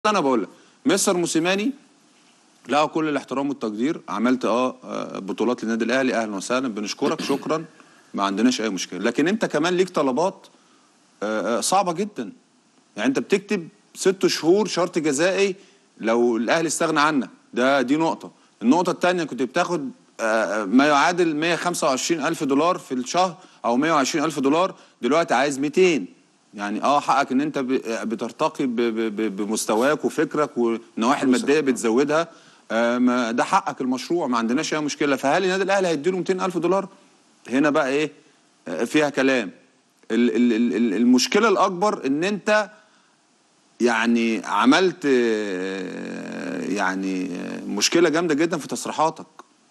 انا بقول لك مستر موسيماني له كل الاحترام والتقدير عملت اه آه، بطولات للنادي الاهلي اهلا وسهلا بنشكرك شكرا ما عندناش اي مشكله لكن انت كمان ليك طلبات آه، آه، صعبه جدا يعني انت بتكتب ست شهور شرط جزائي لو الاهلي استغنى عنك ده دي نقطه النقطه الثانيه كنت بتاخد آه، ما يعادل 125 الف دولار في الشهر او 120 الف دولار دلوقتي عايز 200 يعني اه حقك ان انت ب- بترتقي ب- ب- ب- بمستواك وفكرك والنواحي الماديه بتزودها آه، ما- ده حقك المشروع ما عندناش اي مشكله فهل النادي الاهلي هيديله 200 الف دولار هنا بقى ايه آه، فيها كلام ال- ال- ال- ال- المشكله الاكبر ان انت يعني عملت آه، يعني آه، مشكله جامده جدا في تصريحاتك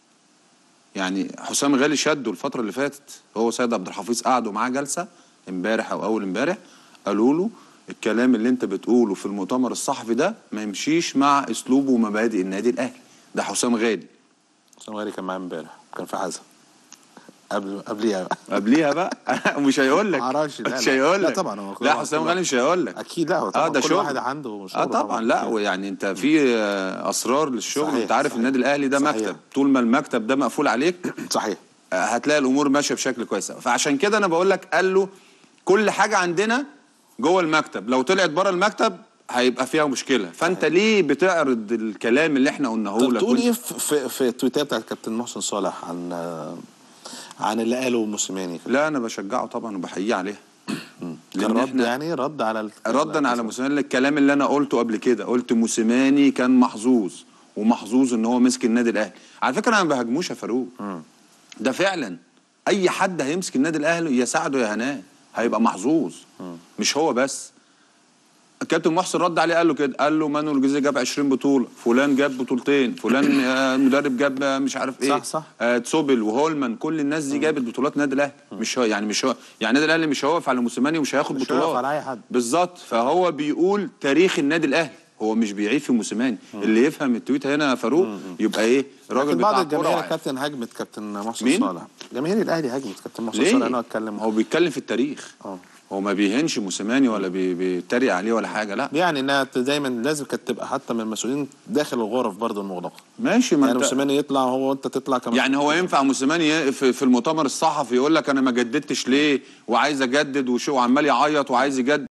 يعني حسام غالي شده الفتره اللي فاتت هو سيد عبد الحفيظ قعدوا معاه جلسه امبارح او اول امبارح قالوا له الكلام اللي انت بتقوله في المؤتمر الصحفي ده ما يمشيش مع اسلوب ومبادئ النادي الاهلي ده حسام غالي حسام غالي كان معايا امبارح كان في عزا قبل قبليها بقى قبليها بقى مش هيقول لك معرفش، لا، مش لا. هيقول لا لك طبعا، هو كل لا واحد- حسام كل غالي مش هيقول لك اكيد لا هو طبعا اه ده كل شغل واحد عنده اه شغله طبعا لا يعني انت في آه، اسرار للشغل صحيح، انت عارف صحيح. النادي الاهلي ده صحيح. مكتب طول ما المكتب ده مقفول عليك صحيح آه، هتلاقي الامور ماشيه بشكل كويس أوي. فعشان كده انا بقول لك قال له كل حاجه عندنا جوه المكتب لو طلعت بره المكتب هيبقى فيها مشكله فانت ليه بتعرض الكلام اللي احنا قلناه طب لك تقول وانت- ايه في في, في التويتات بتاعت كابتن محسن صالح عن عن اللي قاله موسيماني كده لا انا بشجعه طبعا وبحييه عليها كان لان رد احنا يعني رد على ال- ردا على موسيماني الكلام اللي انا قلته قبل كده قلت موسيماني كان محظوظ ومحظوظ ان هو مسك النادي الاهلي على فكره انا ما بهاجموش يا فاروق ده فعلا اي حد هيمسك النادي الاهلي يا سعده يا هناه هيبقى محظوظ مش هو بس الكابتن محسن رد عليه قال له كده قال له مانويل الجزيري جاب 20 بطوله فلان جاب بطولتين فلان آه، مدرب جاب آه، مش عارف ايه صح، صح. آه، تسوبل وهولمان كل الناس دي جابت بطولات النادي الاهلي مش هو يعني مش هو يعني النادي الاهلي مش هيقف على موسيماني ومش هياخد مش بطولات هيقف على أي حد. بالظبط فهو بيقول تاريخ النادي الاهلي هو مش بيعيب في موسيماني اللي يفهم التويت هنا يا فاروق يبقى ايه راجل لكن بتاع بعض كوره الجماهير وعارف. كابتن هاجمت كابتن محسن مين؟ صالح جماهير الاهلي هاجمت كابتن محسن صالح انا ليه؟ اتكلم هو بيتكلم في التاريخ اه هو ما بيهنش موسيماني ولا بي- بيتريق عليه ولا حاجه لا يعني انها دايما لازم كانت تبقى حتى من المسؤولين داخل الغرف برضه المغلقه ماشي ما يعني انت موسيماني يطلع هو وانت تطلع كمان يعني هو ينفع موسيماني ي- في في المؤتمر الصحفي يقول لك انا ما جددتش ليه وعايز اجدد وشو وعمال يعيط وعايز يجدد